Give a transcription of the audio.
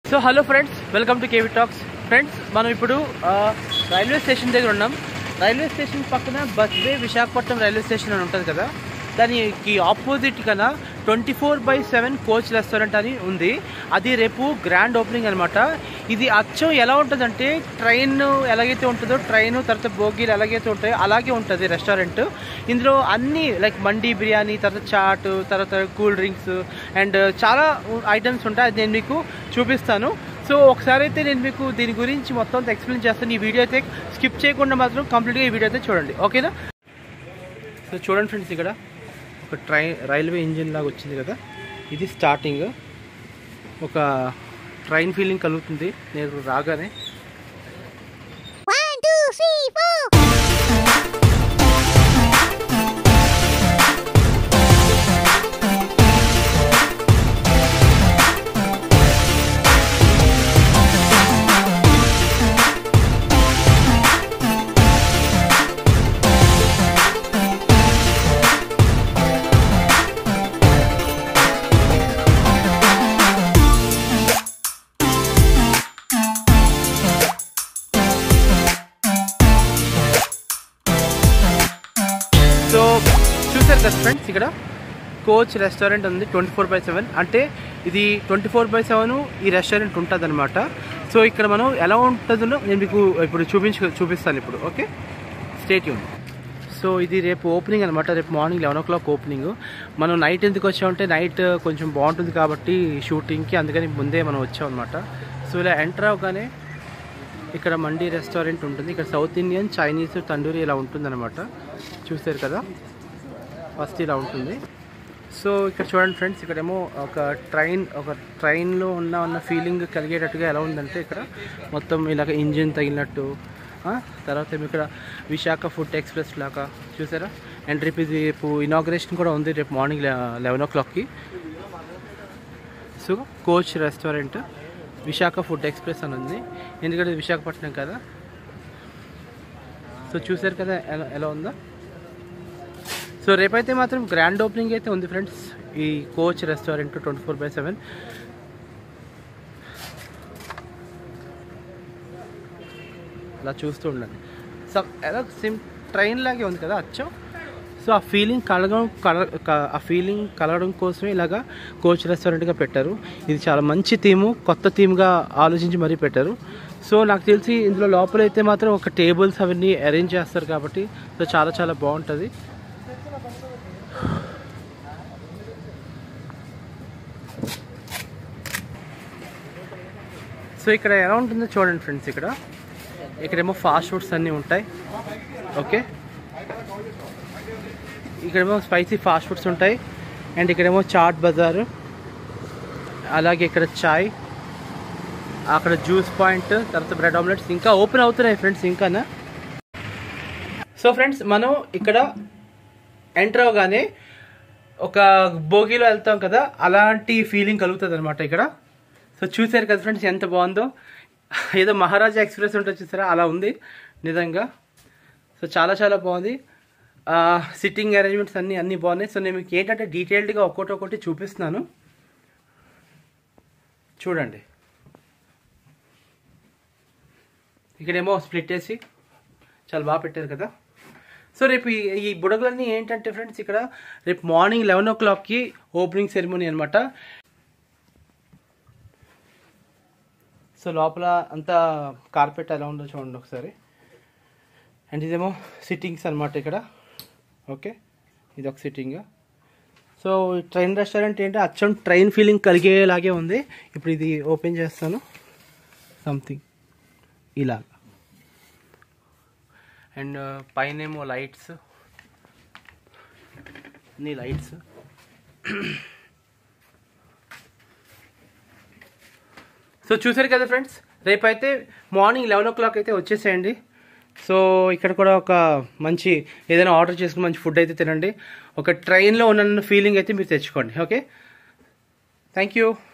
So hello friends welcome to KV talks friends మనం ఇప్పుడు ఆ, రైల్వే స్టేషన్ దగ్గర ఉన్నాం రైల్వే స్టేషన్ పక్కన bus way Visakhapatnam railway station అని ఉంటుంది కదా దానికి ఆపోజిట్ కన్నా twenty four by seven coach restaurant అని ఉంది అది రేపు గ్రాండ్ ఓపెనింగ్ అనమాట ఇది అచ్చం ఎలా ఉంటుందంటే ట్రైన్ ఎలాగైతే ఉంటుందో ట్రైన్ తర్వాత బోగీలు ఎలాగైతే ఉంటాయో అలాగే ఉంటుంది రెస్టారెంట్ ఇందులో అన్ని లైక్ మండీ బిర్యానీ తర్వాత చాట్ తర్వాత కూల్ డ్రింక్స్ అండ్ చాలా ఐటమ్స్ ఉంటాయి అది నేను మీకు చూపిస్తాను సో ఒకసారి అయితే నేను మీకు దీని గురించి మొత్తం అంతా ఎక్స్ప్లెయిన్ చేస్తాను ఈ వీడియో అయితే స్కిప్ చేయకుండా మాత్రం కంప్లీట్గా ఈ వీడియో అయితే చూడండి ఓకేనా సో చూడండి ఫ్రెండ్స్ ఇక్కడ ఒక ట్రైన్ రైల్వే ఇంజిన్ లాగా వచ్చింది కదా ఇది స్టార్టింగ్ ఒక ట్రైన్ ఫీలింగ్ కలుగుతుంది నేను రాగానే One, two, three, four. So చూసారు కదా ఫ్రెండ్స్ ఇక్కడ కోచ్ రెస్టారెంట్ ఉంది ట్వంటీ ఫోర్ బై సెవెన్ అంటే ఇది ట్వంటీ ఫోర్ బై సెవెన్ ఈ రెస్టారెంట్ ఉంటుంది అనమాట సో ఇక్కడ మనం ఎలా ఉంటుందో నేను మీకు ఇప్పుడు చూపించు చూపిస్తాను ఇప్పుడు ఓకే స్టేట్ యూన్ సో ఇది రేపు ఓపెనింగ్ అనమాట రేపు morning eleven o'clock opening మనం నైట్ ఎందుకు వచ్చామంటే నైట్ కొంచెం బాగుంటుంది కాబట్టి షూటింగ్కి అందుకని ముందే మనం వచ్చాం అనమాట సో ఇలా ఎంటర్ అవగానే ఇక్కడ మండీ రెస్టారెంట్ ఉంటుంది ఇక్కడ సౌత్ ఇండియన్ చైనీస్ తండూరి ఇలా ఉంటుందన్నమాట చూసారు కదా ఫస్ట్ ఇలా ఉంటుంది సో ఇక్కడ చూడండి ఫ్రెండ్స్ ఇక్కడేమో ఒక ట్రైన్ ఒక ట్రైన్లో ఉన్న ఉన్న ఫీలింగ్ కలిగేటట్టుగా ఎలా ఉందంటే ఇక్కడ మొత్తం ఇలాగ ఇంజిన్ తగిలినట్టు ఆ, తర్వాత ఏమో ఇక్కడ విశాఖ ఫుడ్ ఎక్స్ప్రెస్ లాగా చూసారా అండ్ రేపు ఇది రేపు ఇనాగ్రేషన్ కూడా ఉంది రేపు మార్నింగ్ లెవెన్ ఓ క్లాక్కి so coach restaurant Visakha food express అని ఉంది ఎందుకంటే ఇది విశాఖపట్నం కదా సో చూసారు కదా ఎలా ఎలా ఉందో సో రేపైతే మాత్రం గ్రాండ్ ఓపెనింగ్ అయితే ఉంది ఫ్రెండ్స్ ఈ coach restaurant twenty four by seven అలా చూస్తూ ఉండండి సో ఎలా సిమ్ ట్రైన్ లాగే ఉంది కదా అచ్చం సో ఆ ఫీలింగ్ కలగడం కల క- ఆ ఫీలింగ్ కలగడం కోసమే ఇలాగా కోచ్ రెస్టారెంట్గా పెట్టారు ఇది చాలా మంచి థీము కొత్త థీమ్గా ఆలోచించి మరీ పెట్టారు సో నాకు తెలిసి ఇందులో లోపల అయితే మాత్రం ఒక టేబుల్స్ అవన్నీ అరేంజ్ చేస్తారు కాబట్టి సో చాలా చాలా బాగుంటుంది సో ఇక్కడ ఎలా ఉంటుందో చూడండి ఫ్రెండ్స్ ఇక్కడ ఇక్కడేమో ఫాస్ట్ ఫుడ్స్ అన్నీ ఉంటాయి ఓకే ఇక్కడేమో స్పైసీ ఫాస్ట్ ఫుడ్స్ ఉంటాయి అండ్ ఇక్కడేమో చాట్ బజార్ అలాగే ఇక్కడ చాయ్ అక్కడ జ్యూస్ పాయింట్ తర్వాత బ్రెడ్ ఆమ్లెట్స్ ఇంకా ఓపెన్ అవుతున్నాయి ఫ్రెండ్స్ ఇంకానా సో ఫ్రెండ్స్ మనం ఇక్కడ ఎంటర్ అవగానే ఒక బోగిలో వెళ్తాం కదా అలాంటి ఫీలింగ్ కలుగుతుంది అనమాట ఇక్కడ సో చూసారు కదా ఫ్రెండ్స్ ఎంత బాగుందో ఏదో మహారాజా ఎక్స్ప్రెస్ ఉంటుంది చూసారా అలా ఉంది నిజంగా సో చాలా చాలా బాగుంది సిట్టింగ్ అరేంజ్మెంట్స్ అన్నీ అన్నీ బాగున్నాయి సో నేను మీకు ఏంటంటే డీటెయిల్డ్గా ఒక్కొక్కటి ఒక్కొక్కటి చూపిస్తున్నాను చూడండి ఇక్కడేమో స్ప్లిట్ వేసి చాలా బాగా పెట్టారు కదా సో రేపు ఈ ఈ బుడగలన్నీ ఏంటంటే ఫ్రెండ్స్ ఇక్కడ రేపు మార్నింగ్ లెవెన్ ఓ క్లాక్కి ఓపెనింగ్ సెరమనీ అనమాట సో లోపల అంతా కార్పెట్ ఎలా ఉందో చూడండి ఒకసారి అండ్ ఇదేమో సిట్టింగ్స్ అనమాట ఇక్కడ ఓకే ఇది ఒక సిట్టింగ్ సో ఈ ట్రైన్ రెస్టారెంట్ ఏంటి అచ్చం ట్రైన్ ఫీలింగ్ కలిగేలాగే ఉంది ఇప్పుడు ఇది ఓపెన్ చేస్తాను సంథింగ్ ఇలాగా అండ్ పైన ఏమో లైట్స్ అన్ని లైట్స్ సో చూసారు కదా ఫ్రెండ్స్ రేపైతే మార్నింగ్ లెవెన్ ఓ క్లాక్ అయితే వచ్చేసేయండి సో ఇక్కడ కూడా ఒక మంచి ఏదైనా ఆర్డర్ చేసుకుని మంచి ఫుడ్ అయితే తినండి ఒక ట్రైన్లో ఉన్న ఫీలింగ్ అయితే మీరు తెచ్చుకోండి ఓకే థ్యాంక్ యూ